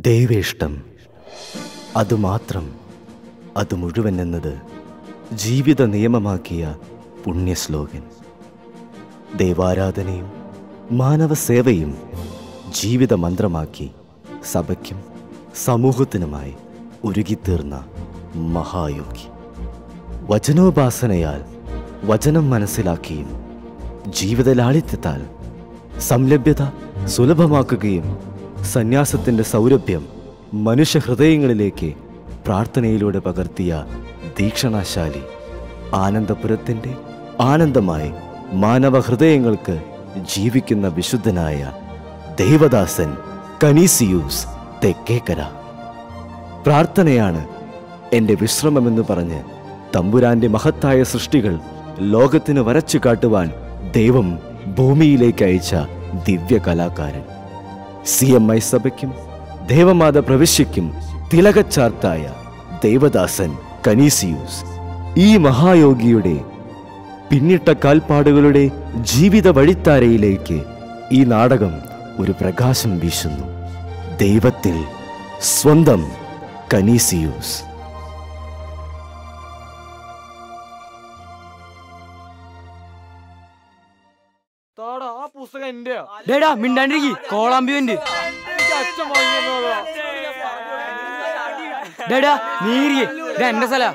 ദൈവേഷ്ടം അതുമാത്രം അത് മുഴുവൻ എന്നത് ജീവിത നിയമമാക്കിയ പുണ്യശ്ലോകൻ ദൈവാരാധനയും മാനവസേവയും ജീവിത മന്ത്രമാക്കി സഭയ്ക്കും സമൂഹത്തിനുമായി ഒരുകിത്തീർന്ന മഹായോഗി വചനോപാസനയാൽ വചനം മനസ്സിലാക്കിയും ജീവിത ലാളിത്യത്താൽ സംലഭ്യത സുലഭമാക്കുകയും സന്യാസത്തിന്റെ സൗരഭ്യം മനുഷ്യഹൃദയങ്ങളിലേക്ക് പ്രാർത്ഥനയിലൂടെ പകർത്തിയ ദീക്ഷണാശാലി ആനന്ദപുരത്തിന്റെ ആനന്ദമായി മാനവ ഹൃദയങ്ങൾക്ക് ജീവിക്കുന്ന വിശുദ്ധനായ ദേവദാസൻ കനീസിയൂസ് തെക്കേക്കര പ്രാർത്ഥനയാണ് എൻ്റെ വിശ്രമമെന്ന് പറഞ്ഞ് തമ്പുരാന്റെ മഹത്തായ സൃഷ്ടികൾ ലോകത്തിന് വരച്ചു കാട്ടുവാൻ ദൈവം ഭൂമിയിലേക്ക് അയച്ച ദിവ്യ കലാകാരൻ സി എം ഐ സഭയ്ക്കും ദേവമാത പ്രവിശ്യയ്ക്കും തിലകച്ചാർത്തായ ദേവദാസൻ കനീസിയൂസ് ഈ മഹായോഗിയുടെ പിന്നിട്ട കാൽപ്പാടുകളുടെ ജീവിത വഴിത്താരയിലേക്ക് ഈ നാടകം ഒരു പ്രകാശം വീശുന്നു ദൈവത്തിൽ സ്വന്തം കനീസിയൂസ് താടാ ആ പുസ്തകം എന്റെയാ ഡേടാ മിണ്ടാണ്ടിരിക്കി കോളാമ്പിയുണ്ട് എനിക്ക് അച്ഛൻ വാങ്ങിയെന്നതാ ഡേടാ നീരിയെ എന്റെ സ്ഥല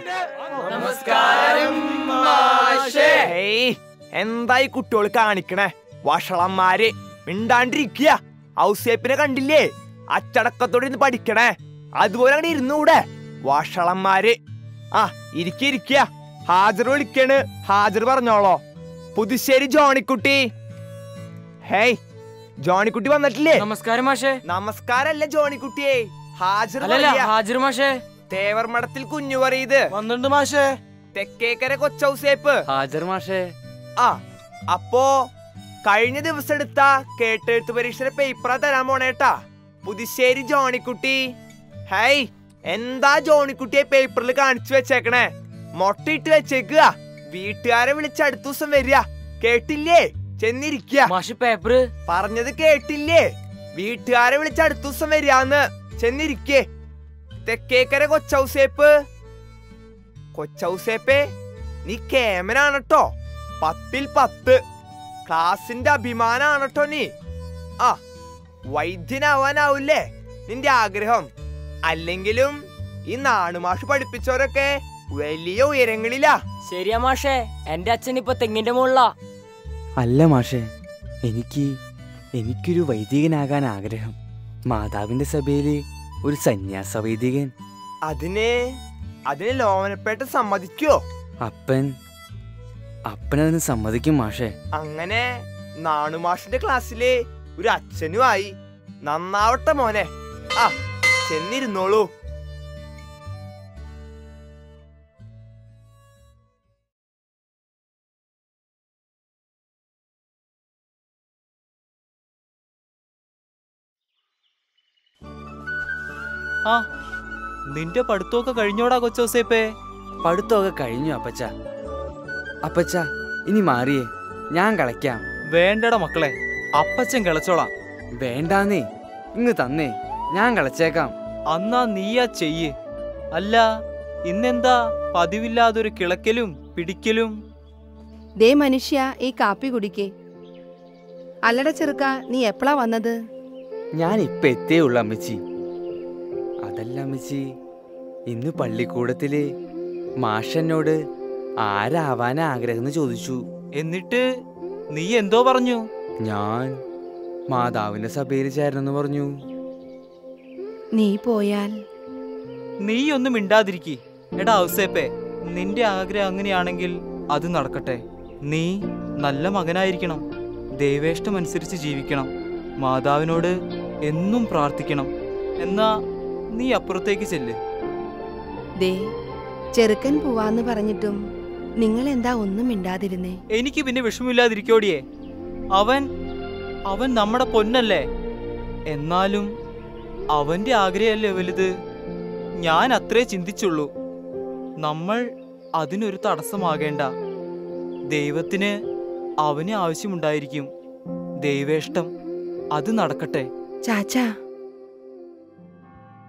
ഹേയ്, എന്തായി കുട്ടികൾ കാണിക്കണേ വഷളന്മാര് മിണ്ടാണ്ടിരിക്കുക ഔസേപ്പിനെ കണ്ടില്ലേ അച്ചടക്കത്തോടെ ഇരുന്ന് പഠിക്കണേ അതുപോലെ അങ്ങനെ ഇരുന്നൂടെ വഷളന്മാര് ആ ഇരിക്ക ഇരിക്ക ഹാജർ വിളിക്കണ് ഹാജർ പറഞ്ഞോളോ പുതുശ്ശേരി ജോണിക്കുട്ടി ഹേയ് ജോണിക്കുട്ടി വന്നിട്ടില്ലേ നമസ്കാരം മാഷേ നമസ്കാരല്ല ജോണിക്കുട്ടിയെ ഹാജർ അല്ലല്ല പറയാ. ഹാജിർ മാഷേ തേവർ മഠത്തിൽ കുഞ്ഞു പറയത് വന്നിട്ടുണ്ട് മാഷേ തെക്കേക്കര കൊച്ചൗസേപ്പ് ഹാജർ മാഷേ ആ അപ്പോ കഴിഞ്ഞ ദിവസം എടുത്ത കേട്ടെഴുത്ത് പരീക്ഷയുടെ പേപ്പറാ തരാൻ പോണേട്ടാ പുതുശ്ശേരി ജോണിക്കുട്ടി ഹൈ എന്താ ജോണിക്കുട്ടിയെ പേപ്പറിൽ കാണിച്ചു വെച്ചേക്കണേ മൊട്ടയിട്ട് വെച്ചേക്കുക വീട്ടുകാരെ വിളിച്ച് അടുത്ത ദിവസം വരിക കേട്ടില്ലേ ചെന്നിരിക്കുക മാഷ് പേപ്പർ പറഞ്ഞത് കേട്ടില്ലേ വീട്ടുകാരെ വിളിച്ച് അടുത്ത ദിവസം വരികന്ന് ചെന്നിരിക്കേ തെക്കേക്കര കൊച്ചൗസേപ്പ് കൊച്ചൗസേപ്പേ നീ കേമനാണട്ടോ പത്തിൽ പത്ത് ക്ലാസിന്റെ അഭിമാനാണട്ടോ നീ ആ വൈദ്യനാവാനാവൂലേ നിന്റെ ആഗ്രഹം അല്ലെങ്കിലും ഈ നാണുമാഷ് പഠിപ്പിച്ചവരൊക്കെ വലിയ ഉയരങ്ങളിലാ ശരിയാ മാഷേ എന്റെ അച്ഛൻ ഇപ്പൊ തെങ്ങിന്റെ മുകളിലാ അല്ല മാഷേ എനിക്ക് എനിക്കൊരു വൈദികനാകാൻ ആഗ്രഹം മാതാവിന്റെ സഭയില് ഒരു സന്യാസ വൈദികൻ അതിന് അതിന് ലോമനപ്പേട്ട സമ്മതിക്കോ അപ്പൻ അപ്പനതിന് സമ്മതിക്കും മാഷേ അങ്ങനെ നാണുമാഷിന്റെ ക്ലാസ്സില് ഒരു അച്ഛനുമായി നന്നാവട്ടെ മോനെ ആ ചെന്നിരുന്നോളൂ ആ നിന്റെ പഠിത്തമൊക്കെ കഴിഞ്ഞോടാ കൊച്ചോസേപ്പേ പഠിത്തമൊക്കെ കഴിഞ്ഞു അപ്പച്ച അപ്പച്ച ഇനി മാറിയേ ഞാൻ കളയ്ക്കാം വേണ്ടടാ മക്കളെ അപ്പച്ചൻ കിളച്ചോളാം വേണ്ടാന്നേ ഇങ്ങ് തന്നേ ഞാൻ കളച്ചേക്കാം അന്നാ നീയാ ചെയ്യ് അല്ല ഇന്നെന്താ പതിവില്ലാതൊരു കിളക്കലും പിടിക്കലും ദേ മനുഷ്യ ഈ കാപ്പി കുടിക്കേ അല്ലട ചെറുക്ക നീ എപ്പോഴാ വന്നത് ഞാൻ ഇപ്പൊ എത്തേ ഉള്ളു അമ്മച്ചി അതല്ല അമ്മച്ചി ഇന്ന് പള്ളിക്കൂടത്തില് മാഷെന്നോട് ആരാവാനാ ആഗ്രഹം എന്ന് ചോദിച്ചു എന്നിട്ട് നീ എന്തോ പറഞ്ഞു ഞാൻ മാതാവിന്റെ സഭയിൽ ചേരണമെന്ന് പറഞ്ഞു നീ പോയാൽ നീ ഒന്നും മിണ്ടാതിരിക്കി എടാ ഔസേപ്പേ നിന്റെ ആഗ്രഹം അങ്ങനെയാണെങ്കിൽ അത് നടക്കട്ടെ നീ നല്ല മകനായിരിക്കണം ദൈവേഷ്ടമനുസരിച്ച് ജീവിക്കണം മാതാവിനോട് എന്നും പ്രാർത്ഥിക്കണം എന്നാ നീ അപ്പുറത്തേക്ക് ചെല്ല് ദേ ചെറുക്കൻ പോവാന്ന് പറഞ്ഞിട്ടും നിങ്ങൾ എന്താ ഒന്നും മിണ്ടാതിരുന്നേ എനിക്ക് പിന്നെ വിഷമില്ലാതിരിക്കോടിയേ അവൻ അവൻ നമ്മുടെ പൊന്നല്ലേ എന്നാലും അവന്റെ ആഗ്രഹമല്ലേ വലുത് ഞാൻ അത്രേ ചിന്തിച്ചുള്ളൂ നമ്മൾ അതിനൊരു തടസ്സമാകേണ്ട ദൈവത്തിന് അവന് ആവശ്യമുണ്ടായിരിക്കും ദൈവേഷ്ടം അത് നടക്കട്ടെ ചാച്ചാ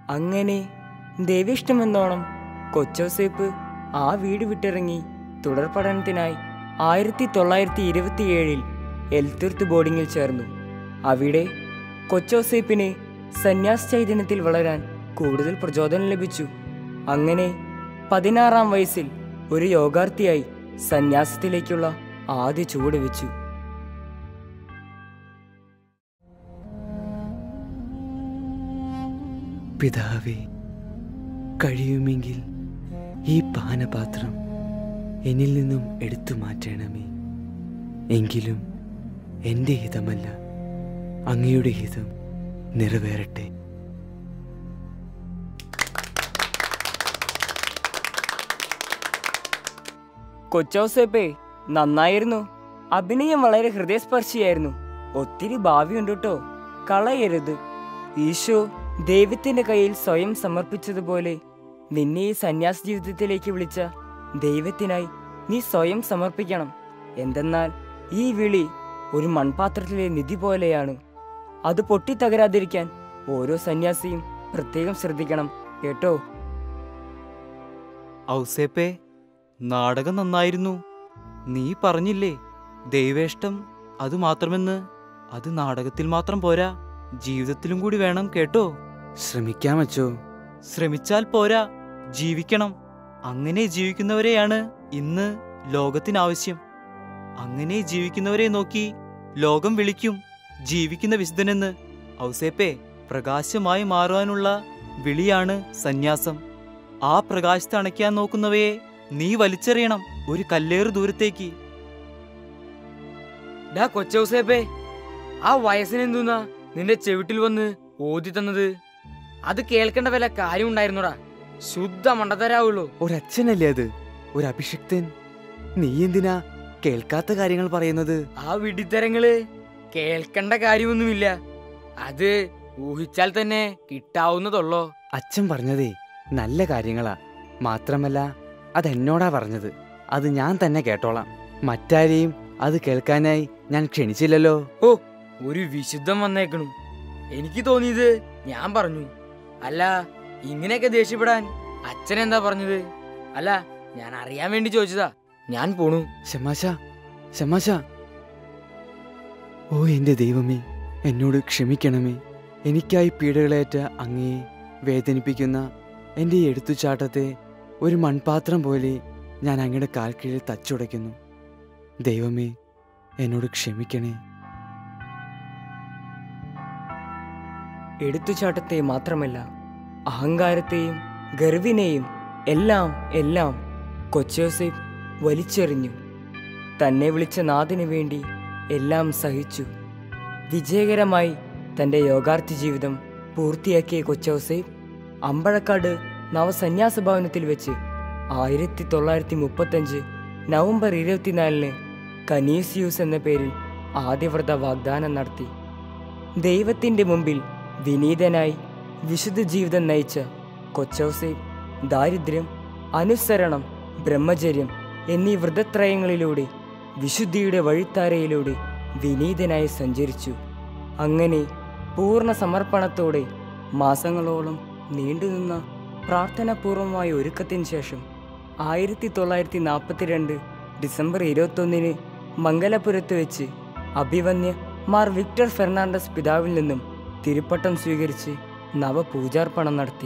അങ്ങനെ ദൈവിഷ്ടമെന്നോണം കൊച്ചോസേപ്പ് ആ വീട് വിട്ടിറങ്ങി തുടർ പഠനത്തിനായി ആയിരത്തി തൊള്ളായിരത്തി ഇരുപത്തിയേഴിൽ എൽത്തുർത്ത് ബോർഡിങ്ങിൽ ചേർന്നു അവിടെ കൊച്ചോസേപ്പിന് സന്യാസ് ചൈതന്യത്തിൽ വളരാൻ കൂടുതൽ പ്രചോദനം ലഭിച്ചു അങ്ങനെ പതിനാറാം വയസ്സിൽ ഒരു യോഗാർത്ഥിയായി സന്യാസത്തിലേക്കുള്ള ആദ്യ ചുവട് വെച്ചു പിതാവേ കഴിയുമെങ്കിൽ ഈ പാനപാത്രം എന്നിൽ നിന്നും എടുത്തു മാറ്റണമേ എങ്കിലും എൻ്റെ ഹിതമല്ല അങ്ങയുടെ ഹിതം നിറവേറട്ടെ കൊച്ചോസേപ്പേ നന്നായിരുന്നു അഭിനയം വളരെ ഹൃദയസ്പർശിയായിരുന്നു ഒത്തിരി ഭാവിയുണ്ട് കേട്ടോ കളയരുത് ഈശോ ദൈവത്തിന്റെ കയ്യിൽ സ്വയം സമർപ്പിച്ചതുപോലെ നിന്നെ ഈ സന്യാസ ജീവിതത്തിലേക്ക് വിളിച്ച ദൈവത്തിനായി നീ സ്വയം സമർപ്പിക്കണം എന്തെന്നാൽ ഈ വിളി ഒരു മൺപാത്രത്തിലെ നിധി പോലെയാണ് അത് പൊട്ടിത്തകരാതിരിക്കാൻ ഓരോ സന്യാസിയും പ്രത്യേകം ശ്രദ്ധിക്കണം കേട്ടോ ഔസേപ്പേ നാടകം നന്നായിരുന്നു നീ പറഞ്ഞില്ലേ ദൈവേഷ്ടം അത് മാത്രമെന്ന് അത് നാടകത്തിൽ മാത്രം പോരാ ജീവിതത്തിലും കൂടി വേണം കേട്ടോ ശ്രമിക്കാം അച്ചോ ശ്രമിച്ചാൽ പോരാ ജീവിക്കണം അങ്ങനെ ജീവിക്കുന്നവരെയാണ് ഇന്ന് ലോകത്തിനാവശ്യം അങ്ങനെ ജീവിക്കുന്നവരെ നോക്കി ലോകം വിളിക്കും ജീവിക്കുന്ന വിശുദ്ധനെന്ന് ഔസേപ്പേ പ്രകാശമായി മാറുവാനുള്ള വിളിയാണ് സന്യാസം ആ പ്രകാശത്തെ അണയ്ക്കാൻ നോക്കുന്നവയെ നീ വലിച്ചെറിയണം ഒരു കല്ലേറ് ദൂരത്തേക്ക് ഡാ കൊച്ചൗസേപ്പേ ആ വയസ്സിനെന്തുന്നാ നിന്റെ ചെവിട്ടിൽ വന്ന് ഓതി തന്നത് അത് കേൾക്കേണ്ട വല്ല കാര്യം ഉണ്ടായിരുന്നുടാ ശുദ്ധ മണ്ടത്തരാവുള്ളൂ ഒരച്ഛനല്ലേ അത് ഒരു അഭിഷിക്തൻ നീ എന്തിനാ കേൾക്കാത്ത കാര്യങ്ങൾ പറയുന്നത് ആ വിഡിത്തരങ്ങള് കേൾക്കേണ്ട കാര്യമൊന്നുമില്ല അത് ഊഹിച്ചാൽ തന്നെ കിട്ടാവുന്നതുള്ളോ അച്ഛൻ പറഞ്ഞതേ നല്ല കാര്യങ്ങളാ മാത്രമല്ല അതെന്നോടാ പറഞ്ഞത് അത് ഞാൻ തന്നെ കേട്ടോളാം മറ്റാരെയും അത് കേൾക്കാനായി ഞാൻ ക്ഷണിച്ചില്ലല്ലോ ഓ ഒരു വിശുദ്ധം വന്നേക്കണു എനിക്ക് തോന്നിയത് ഞാൻ പറഞ്ഞു അല്ല ഇങ്ങനെയൊക്കെ ദേഷ്യപ്പെടാൻ അച്ഛൻ എന്താ പറഞ്ഞത് അല്ല ഞാൻ അറിയാൻ വേണ്ടി ചോദിച്ചതാ ഞാൻ പോണു ശമാശ ശമാശ ഓ എൻ്റെ ദൈവമേ എന്നോട് ക്ഷമിക്കണമേ എനിക്കായി പീഡകളേറ്റ അങ്ങയെ വേദനിപ്പിക്കുന്ന എൻ്റെ ഈ എടുത്തുചാട്ടത്തെ ഒരു മൺപാത്രം പോലെ ഞാൻ അങ്ങയുടെ കാൽക്കീഴിൽ തച്ചുടയ്ക്കുന്നു ദൈവമേ എന്നോട് ക്ഷമിക്കണേ എടുത്തുചാട്ടത്തെ മാത്രമല്ല അഹങ്കാരത്തെയും ഗർവിനെയും എല്ലാം എല്ലാം കൊച്ചോസേപ്പ് വലിച്ചെറിഞ്ഞു തന്നെ വിളിച്ച നാഥിനു വേണ്ടി എല്ലാം സഹിച്ചു വിജയകരമായി തൻ്റെ യോഗാർത്ഥി ജീവിതം പൂർത്തിയാക്കിയ കൊച്ചോസേപ്പ് അമ്പഴക്കാട് നവസന്യാസ ഭവനത്തിൽ വെച്ച് ആയിരത്തി തൊള്ളായിരത്തി മുപ്പത്തഞ്ച് നവംബർ ഇരുപത്തിനാലിന് കനീസിയൂസ് എന്ന പേരിൽ ആദ്യവ്രത വാഗ്ദാനം നടത്തി ദൈവത്തിൻ്റെ മുമ്പിൽ വിനീതനായി വിശുദ്ധ ജീവിതം നയിച്ച കൊച്ചൗസേപ്പ് ദാരിദ്ര്യം അനുസരണം ബ്രഹ്മചര്യം എന്നീ വ്രതത്രയങ്ങളിലൂടെ വിശുദ്ധിയുടെ വഴിത്താരയിലൂടെ വിനീതനായി സഞ്ചരിച്ചു അങ്ങനെ പൂർണ്ണ സമർപ്പണത്തോടെ മാസങ്ങളോളം നീണ്ടുനിന്ന പ്രാർത്ഥനാപൂർവമായ ഒരുക്കത്തിന് ശേഷം ആയിരത്തി തൊള്ളായിരത്തി നാൽപ്പത്തിരണ്ട് ഡിസംബർ ഇരുപത്തൊന്നിന് മംഗലപുരത്ത് വെച്ച് അഭിവന്യ മാർ വിക്ടർ ഫെർണാണ്ടസ് പിതാവിൽ നിന്നും തിരുപ്പട്ടം സ്വീകരിച്ച് നവപൂജാർപ്പണം നടത്തി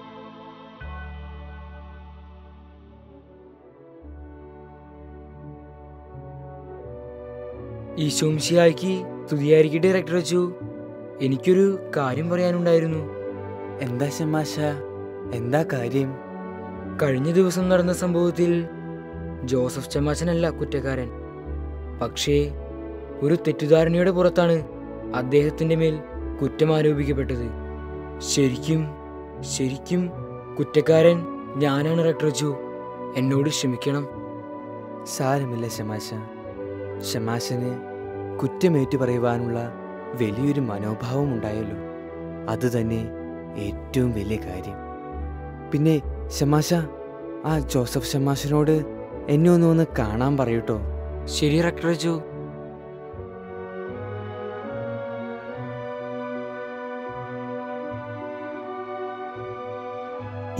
ഈശോംശിയാക്കി സ്തുതിയായിരിക്കട്ടെ ഡയറക്ടർ വെച്ചു എനിക്കൊരു കാര്യം പറയാനുണ്ടായിരുന്നു എന്താ ശമാശ എന്താ കാര്യം കഴിഞ്ഞ ദിവസം നടന്ന സംഭവത്തിൽ ജോസഫ് ചമാച്ചനല്ല കുറ്റക്കാരൻ പക്ഷേ ഒരു തെറ്റിദ്ധാരണയുടെ പുറത്താണ് അദ്ദേഹത്തിന്റെ മേൽ കുറ്റം ആരോപിക്കപ്പെട്ടത് ശരിക്കും ശരിക്കും കുറ്റക്കാരൻ ഞാനാണ് റക്ടർജു എന്നോട് ക്ഷമിക്കണം സാരമില്ല ശമാശ ശമാശന് കുറ്റമേറ്റു പറയുവാനുള്ള വലിയൊരു മനോഭാവം ഉണ്ടായല്ലോ അതുതന്നെ ഏറ്റവും വലിയ കാര്യം പിന്നെ ശമാശ ആ ജോസഫ് ശമാശനോട് എന്നെ ഒന്ന് ഒന്ന് കാണാൻ പറയൂട്ടോ ശരി റക്ടർജു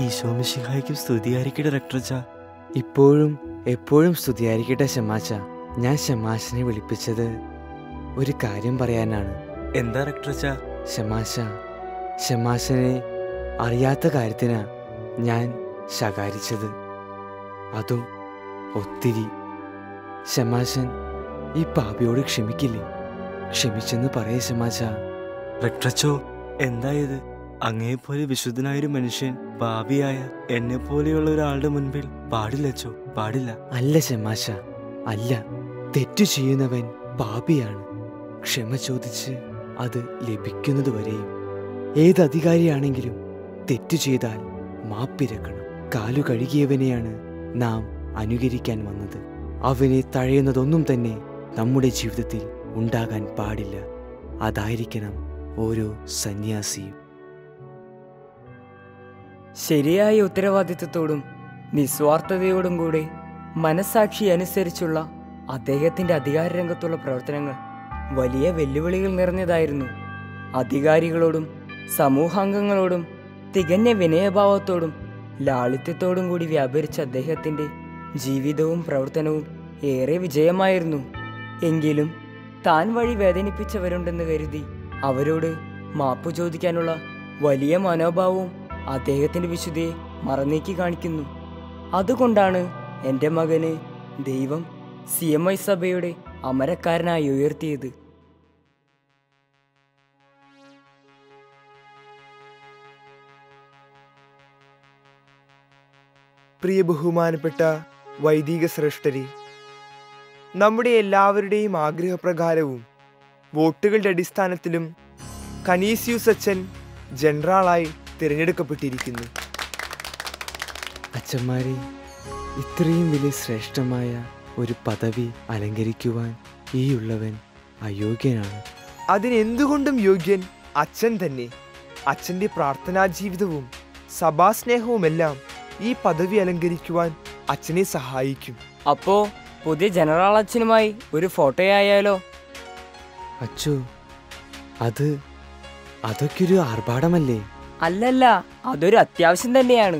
ഈശോമിഷിഹായ്ക്കും സ്തുതിയായിരിക്കട്ടെ ഡോക്ടറച്ച ഇപ്പോഴും എപ്പോഴും സ്തുതിയായിരിക്കട്ടെ ഷമാശ ഞാൻ ഷമാശനെ വിളിപ്പിച്ചത് ഒരു കാര്യം പറയാനാണ് എന്താ ഡോക്ടറച്ച ഷമാശ ഷമാശനെ അറിയാത്ത കാര്യത്തിനാ ഞാൻ ശകാരിച്ചത് അതും ഒത്തിരി ഷമാശൻ ഈ പാപിയോട് ക്ഷമിക്കില്ലേ ക്ഷമിച്ചെന്ന് പറയേ ഷമാശ ഡോക്ടറച്ചോ എന്തായത് അങ്ങേപോലെ വിശുദ്ധനായൊരു മനുഷ്യൻ ഭാവിയായ എന്നെ പോലെയുള്ള ഒരാളുടെ മുൻപിൽ പാടില്ലച്ചോ പാടില്ല അല്ല ഷമാശ അല്ല തെറ്റു ചെയ്യുന്നവൻ പാപിയാണ് ക്ഷമ ചോദിച്ച് അത് ലഭിക്കുന്നതുവരെയും ഏത് അധികാരിയാണെങ്കിലും തെറ്റു ചെയ്താൽ മാപ്പിരക്കണം കാലു കഴുകിയവനെയാണ് നാം അനുകരിക്കാൻ വന്നത് അവനെ തഴയുന്നതൊന്നും തന്നെ നമ്മുടെ ജീവിതത്തിൽ ഉണ്ടാകാൻ പാടില്ല അതായിരിക്കണം ഓരോ സന്യാസിയും ശരിയായ ഉത്തരവാദിത്വത്തോടും നിസ്വാർത്ഥതയോടും കൂടെ മനസാക്ഷി അനുസരിച്ചുള്ള അദ്ദേഹത്തിന്റെ അധികാരരംഗത്തുള്ള പ്രവർത്തനങ്ങൾ വലിയ വെല്ലുവിളികൾ നിറഞ്ഞതായിരുന്നു അധികാരികളോടും സമൂഹാംഗങ്ങളോടും തികഞ്ഞ വിനയഭാവത്തോടും ലാളിത്യത്തോടും കൂടി വ്യാപരിച്ച അദ്ദേഹത്തിന്റെ ജീവിതവും പ്രവർത്തനവും ഏറെ വിജയമായിരുന്നു എങ്കിലും താൻ വഴി വേദനിപ്പിച്ചവരുണ്ടെന്ന് കരുതി അവരോട് മാപ്പു ചോദിക്കാനുള്ള വലിയ മനോഭാവവും അദ്ദേഹത്തിന്റെ വിശുദ്ധിയെ മറന്നേക്കി കാണിക്കുന്നു അതുകൊണ്ടാണ് എൻ്റെ മകന് ദൈവം സി എം ഐ സഭയുടെ അമരക്കാരനായി ഉയർത്തിയത് പ്രിയ ബഹുമാനപ്പെട്ട വൈദിക ശ്രേഷ്ഠരെ നമ്മുടെ എല്ലാവരുടെയും ആഗ്രഹപ്രകാരവും വോട്ടുകളുടെ അടിസ്ഥാനത്തിലും കനീസിയൂസ് അച്ഛൻ ജനറാളായി തിരഞ്ഞെടുക്കപ്പെട്ടിരിക്കുന്നു അച്ഛന്മാരെ ഇത്രയും വലിയ ശ്രേഷ്ഠമായ ഒരു പദവി അലങ്കരിക്കുവാൻ ഈ ഉള്ളവൻ അയോഗ്യനാണ് അതിനെന്തുകൊണ്ടും യോഗ്യൻ അച്ഛൻ തന്നെ അച്ഛൻ്റെ പ്രാർത്ഥനാ ജീവിതവും സഭാസ്നേഹവുമെല്ലാം ഈ പദവി അലങ്കരിക്കുവാൻ അച്ഛനെ സഹായിക്കും അപ്പോ പുതിയ ജനറൽ അച്ഛനുമായി ഒരു ഫോട്ടോയായാലോ അച്ചു അത് അതൊക്കെ ഒരു ആർഭാടമല്ലേ അല്ലല്ല അതൊരു അത്യാവശ്യം തന്നെയാണ്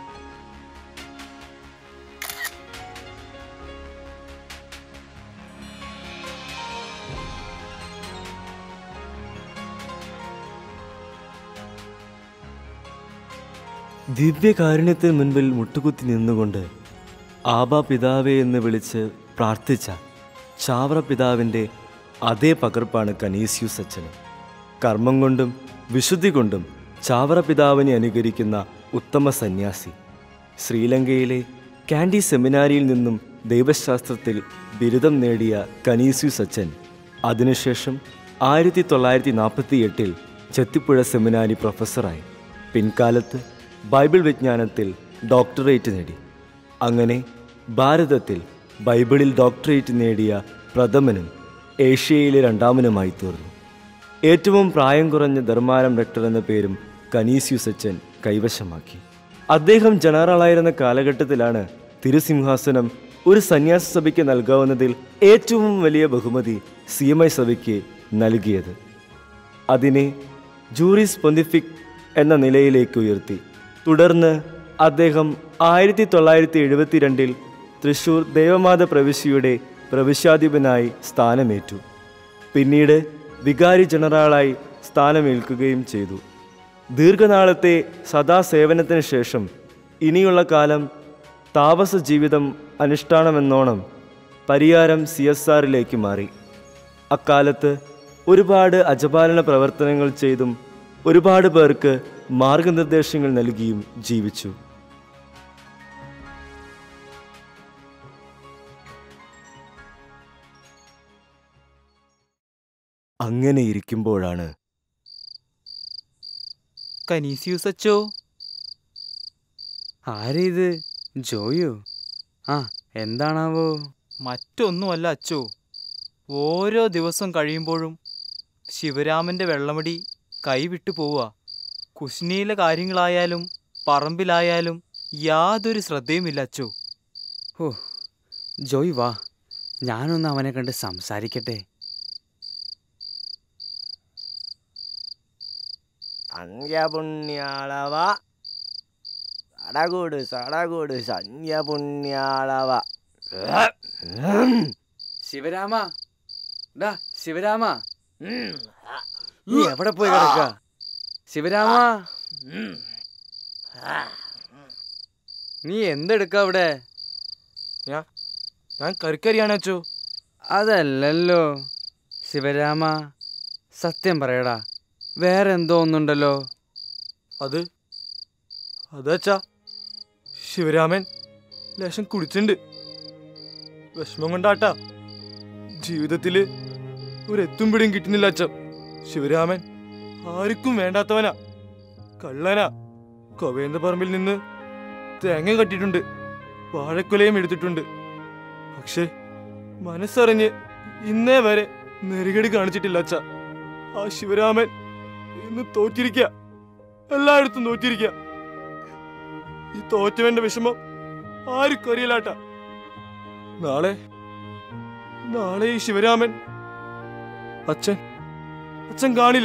ദിവ്യകാരുണ്യത്തിന് മുൻപിൽ മുട്ടുകുത്തി നിന്നുകൊണ്ട് ആബാ പിതാവേ എന്ന് വിളിച്ച് പ്രാർത്ഥിച്ച ചാവറ പിതാവിൻ്റെ അതേ പകർപ്പാണ് കനീസ്യൂസ് അച്ഛന് കർമ്മം കൊണ്ടും വിശുദ്ധി കൊണ്ടും ചാവറ പിതാവിനെ അനുകരിക്കുന്ന ഉത്തമ സന്യാസി ശ്രീലങ്കയിലെ കാൻഡി സെമിനാരിയിൽ നിന്നും ദൈവശാസ്ത്രത്തിൽ ബിരുദം നേടിയ കനീസ്യൂസ് അച്ഛൻ അതിനുശേഷം ആയിരത്തി തൊള്ളായിരത്തി നാൽപ്പത്തി എട്ടിൽ ചെത്തിപ്പുഴ സെമിനാരി പ്രൊഫസറായി പിൻകാലത്ത് ബൈബിൾ വിജ്ഞാനത്തിൽ ഡോക്ടറേറ്റ് നേടി അങ്ങനെ ഭാരതത്തിൽ ബൈബിളിൽ ഡോക്ടറേറ്റ് നേടിയ പ്രഥമനും ഏഷ്യയിലെ രണ്ടാമനുമായി തീർന്നു ഏറ്റവും പ്രായം കുറഞ്ഞ ധർമാരം ഡോക്ടർ എന്ന പേരും കനീസ്യൂസ് അച്ഛൻ കൈവശമാക്കി അദ്ദേഹം ജനറലായിരുന്ന കാലഘട്ടത്തിലാണ് തിരുസിംഹാസനം ഒരു സന്യാസ സഭയ്ക്ക് നൽകാവുന്നതിൽ ഏറ്റവും വലിയ ബഹുമതി സി എം ഐ സഭയ്ക്ക് നൽകിയത് അതിനെ ജൂറിസ് പൊന്തിഫിക് എന്ന നിലയിലേക്ക് ഉയർത്തി തുടർന്ന് അദ്ദേഹം ആയിരത്തി തൊള്ളായിരത്തി എഴുപത്തിരണ്ടിൽ തൃശൂർ ദേവമാത പ്രവിശ്യയുടെ പ്രവിശ്യാധിപനായി സ്ഥാനമേറ്റു പിന്നീട് വികാരി ജനറലായി സ്ഥാനമേൽക്കുകയും ചെയ്തു ദീർഘനാളത്തെ സദാസേവനത്തിന് ശേഷം ഇനിയുള്ള കാലം താപസ ജീവിതം അനുഷ്ഠാനമെന്നോണം പരിയാരം സി എസ് ആറിലേക്ക് മാറി അക്കാലത്ത് ഒരുപാട് അജപാലന പ്രവർത്തനങ്ങൾ ചെയ്തും ഒരുപാട് പേർക്ക് മാർഗനിർദ്ദേശങ്ങൾ നൽകിയും ജീവിച്ചു അങ്ങനെ ഇരിക്കുമ്പോഴാണ് കനീസിയൂസ് അച്ചോ ആരേത് ജോയോ ആ എന്താണാവോ മറ്റൊന്നുമല്ല അച്ചോ ഓരോ ദിവസം കഴിയുമ്പോഴും ശിവരാമൻ്റെ വെള്ളമടി കൈവിട്ടു പോവുക കുശ്നിയിലെ കാര്യങ്ങളായാലും പറമ്പിലായാലും യാതൊരു ശ്രദ്ധയുമില്ല അച്ചോ ഓ ജോയ് വാ ഞാനൊന്ന് അവനെ കണ്ട് സംസാരിക്കട്ടെ അന്ത്യപുണ്യാളവ സടകൂട് സടകൂട് സന്യ പുണ്യാളവ ശിവരാമ ഡാ ശിവരാമ നീ എവിടെ പോയി കിടക്ക ശിവരാമ നീ എന്തെടുക്ക അവിടെ ഞാൻ കറിക്കരിയാണ് അച്ചു അതല്ലല്ലോ ശിവരാമ സത്യം പറയടാ വേറെ എന്തോ ഒന്നുണ്ടല്ലോ അത് അതച്ചാ ശിവരാമൻ ലേശം കുടിച്ചിട്ടുണ്ട് വിഷമം കൊണ്ടാട്ടാ ജീവിതത്തില് ഒരെത്തും പിടിയും കിട്ടുന്നില്ല അച്ഛൻ ശിവരാമൻ ആർക്കും വേണ്ടാത്തവനാ കള്ളനാ കൊവേന്ത പറമ്പിൽ നിന്ന് തേങ്ങ കട്ടിട്ടുണ്ട് വാഴക്കുലയും എടുത്തിട്ടുണ്ട് പക്ഷേ മനസ്സറിഞ്ഞ് ഇന്നേ വരെ നെറുകടി കാണിച്ചിട്ടില്ല അച്ഛ ആ ശിവരാമൻ ഇന്ന് തോറ്റിരിക്കുക എല്ലായിടത്തും തോറ്റിരിക്കുക ഈ തോറ്റവന്റെ വിഷമം ആർക്കും അറിയില്ലാട്ട നാളെ നാളെ ഈ ശിവരാമൻ അച്ഛൻ അച്ഛൻ കാണില്ല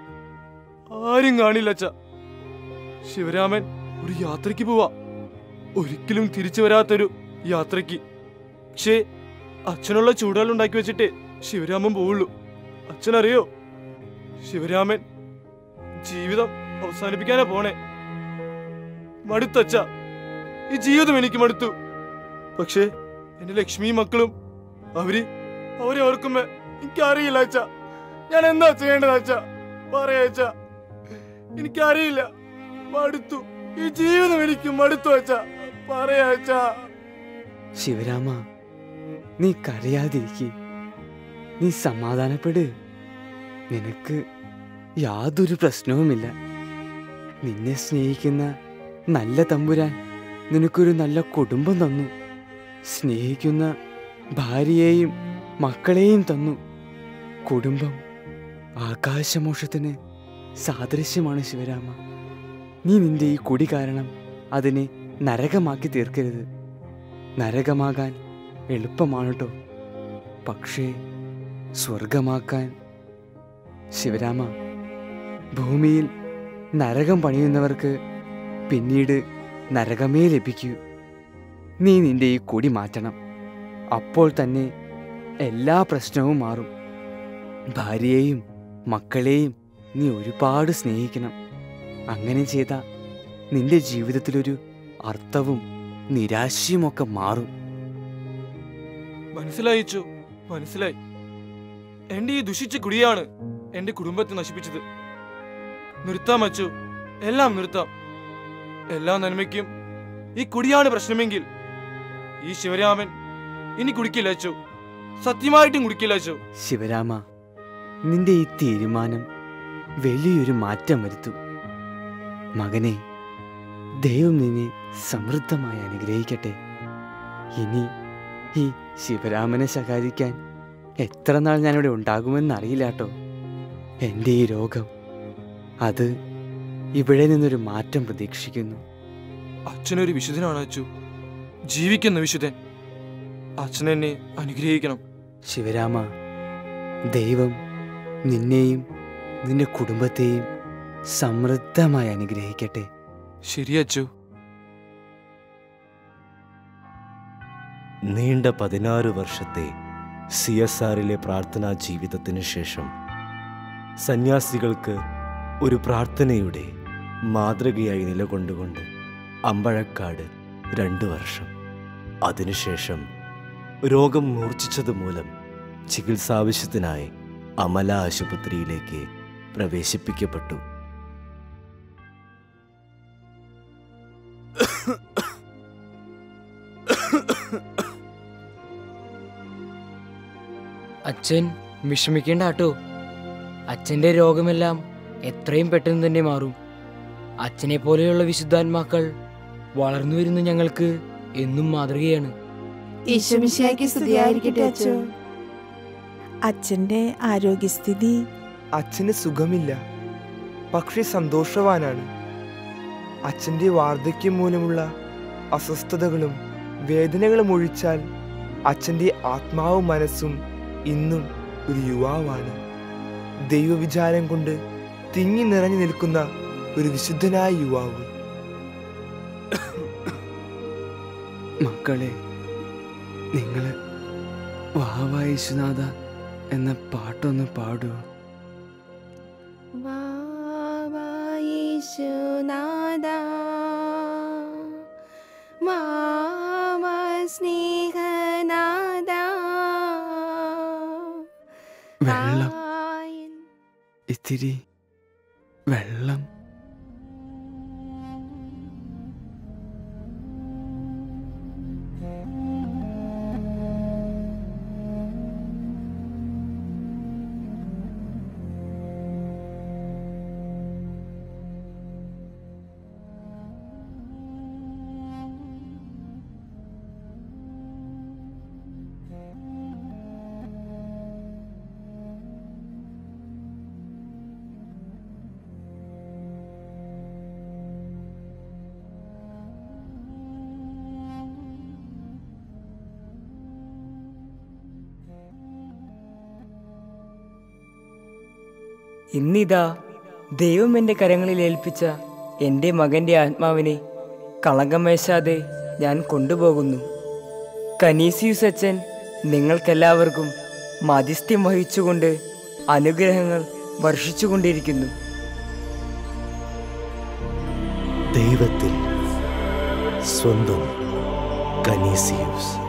ആരും കാണില്ല അച്ഛ ശിവരാമൻ ഒരു യാത്രയ്ക്ക് പോവാ ഒരിക്കലും തിരിച്ചു വരാത്തൊരു യാത്രയ്ക്ക് പക്ഷേ അച്ഛനുള്ള ചൂടുകൾ ഉണ്ടാക്കി വെച്ചിട്ടേ ശിവരാമൻ പോവുള്ളൂ അച്ഛനറിയോ ശിവരാമൻ ജീവിതം അവസാനിപ്പിക്കാനാ പോണേ മടുത്തച്ഛ ഈ ജീവിതം എനിക്ക് മടുത്തു പക്ഷേ എന്റെ ലക്ഷ്മി മക്കളും അവര് അവരെ ഓർക്കുമ്പോ എനിക്കറിയില്ല അച്ഛ ഞാൻ എന്താ ചെയ്യേണ്ടത് അച്ഛ പറയാ അച്ഛ എനിക്കറിയില്ല മടുത്തു ഈ ജീവിതം എനിക്ക് മടുത്തു അച്ഛ പറയാ അച്ഛ ശിവരാമ നീ കരയാതിരിക്കെ നീ സമാധാനപ്പെട് നിനക്ക് യാതൊരു പ്രശ്നവുമില്ല നിന്നെ സ്നേഹിക്കുന്ന നല്ല തമ്പുരാൻ നിനക്കൊരു നല്ല കുടുംബം തന്നു സ്നേഹിക്കുന്ന ഭാര്യയെയും മക്കളെയും തന്നു കുടുംബം ആകാശമോഷത്തിന് സാദൃശ്യമാണ് ശിവരാമ നീ നിന്റെ ഈ കുടി കാരണം അതിനെ നരകമാക്കി തീർക്കരുത് നരകമാകാൻ എളുപ്പമാണ് കേട്ടോ പക്ഷേ സ്വർഗമാക്കാൻ ശിവരാമ ഭൂമിയിൽ നരകം പണിയുന്നവർക്ക് പിന്നീട് നരകമേ ലഭിക്കൂ നീ നിന്റെ ഈ കൊടി മാറ്റണം അപ്പോൾ തന്നെ എല്ലാ പ്രശ്നവും മാറും ഭാര്യയെയും മക്കളെയും നീ ഒരുപാട് സ്നേഹിക്കണം അങ്ങനെ ചെയ്ത നിന്റെ ജീവിതത്തിലൊരു അർത്ഥവും നിരാശയുമൊക്കെ മാറും മനസ്സിലായിച്ചു മനസ്സിലായി എന്റെ ഈ ദുഷിച്ച കുടിയാണ് എന്റെ കുടുംബത്തെ നശിപ്പിച്ചത് നിർത്താം അച്ചു എല്ലാം നിർത്താം എല്ലാ നന്മയ്ക്കും ഈ കുടിയാണ് പ്രശ്നമെങ്കിൽ ഈ ശിവരാമൻ ഇനി കുടിക്കില്ല അച്ചു സത്യമായിട്ടും കുടിക്കില്ല അച്ചു ശിവരാമ നിന്റെ ഈ തീരുമാനം വലിയൊരു മാറ്റം വരുത്തും മകനെ ദൈവം നിന്നെ സമൃദ്ധമായി അനുഗ്രഹിക്കട്ടെ ഇനി ഈ ശിവരാമനെ ശകാരിക്കാൻ എത്ര നാൾ ഞാനിവിടെ ഉണ്ടാകുമെന്ന് അറിയില്ല കേട്ടോ എൻ്റെ ഈ രോഗം അത് ഇവിടെ നിന്നൊരു മാറ്റം പ്രതീക്ഷിക്കുന്നു അച്ഛനൊരു വിശുദ്ധനാണ് അച്ചു ജീവിക്കുന്ന വിശുദ്ധൻ അച്ഛൻ എന്നെ അനുഗ്രഹിക്കണം ശിവരാമ ദൈവം നിന്നെയും നിന്റെ കുടുംബത്തെയും സമൃദ്ധമായി അനുഗ്രഹിക്കട്ടെ ശരി അച്ചു നീണ്ട പതിനാറ് വർഷത്തെ സി എസ് ആറിലെ പ്രാർത്ഥനാ ജീവിതത്തിന് ശേഷം സന്യാസികൾക്ക് ഒരു പ്രാർത്ഥനയുടെ മാതൃകയായി നിലകൊണ്ടുകൊണ്ട് അമ്പഴക്കാട് രണ്ട് വർഷം അതിനുശേഷം രോഗം മൂർച്ഛിച്ചതുമൂലം ചികിത്സാവശ്യത്തിനായി അമല ആശുപത്രിയിലേക്ക് പ്രവേശിപ്പിക്കപ്പെട്ടു അച്ഛൻ വിഷമിക്കേണ്ട കേട്ടോ അച്ഛൻ്റെ രോഗമെല്ലാം എത്രയും പെട്ടെന്ന് തന്നെ മാറും അച്ഛനെ പോലെയുള്ള വിശുദ്ധാത്മാക്കൾ വളർന്നു വരുന്ന ഞങ്ങൾക്ക് എന്നും മാതൃകയാണ് ഈശ്വമിശിയാക്കി സ്തുതിയായിരിക്കട്ടെ അച്ചോ അച്ഛൻ്റെ ആരോഗ്യസ്ഥിതി അച്ഛന് സുഖമില്ല പക്ഷേ സന്തോഷവാനാണ് അച്ഛൻ്റെ വാർദ്ധക്യം മൂലമുള്ള അസ്വസ്ഥതകളും വേദനകളും ഒഴിച്ചാൽ അച്ഛൻ്റെ ആത്മാവും മനസ്സും ഇന്നും ഒരു യുവാവാണ് ദൈവവിചാരം കൊണ്ട് തിങ്ങി നിറഞ്ഞു നിൽക്കുന്ന ഒരു വിശുദ്ധനായ യുവാവ് മക്കളെ നിങ്ങൾ വാവാ യേശുനാഥ എന്ന പാട്ടൊന്ന് പാടൂ വാവാ യേശുനാഥാ, വാവാ സ്നേഹനാഥാ, വെള്ളം വായൻ ഇത്തിരി വെള്ളം ഇന്നിതാ ദൈവം എൻ്റെ കരങ്ങളിൽ ഏൽപ്പിച്ച എൻ്റെ മകൻ്റെ ആത്മാവിനെ കളങ്കമേശാതെ ഞാൻ കൊണ്ടുപോകുന്നു കനീസിയൂസ് അച്ഛൻ നിങ്ങൾക്കെല്ലാവർക്കും മധ്യസ്ഥ്യം വഹിച്ചുകൊണ്ട് അനുഗ്രഹങ്ങൾ വർഷിച്ചുകൊണ്ടിരിക്കുന്നു ദൈവത്തിൽ സ്വന്തം കനീസിയൂസ്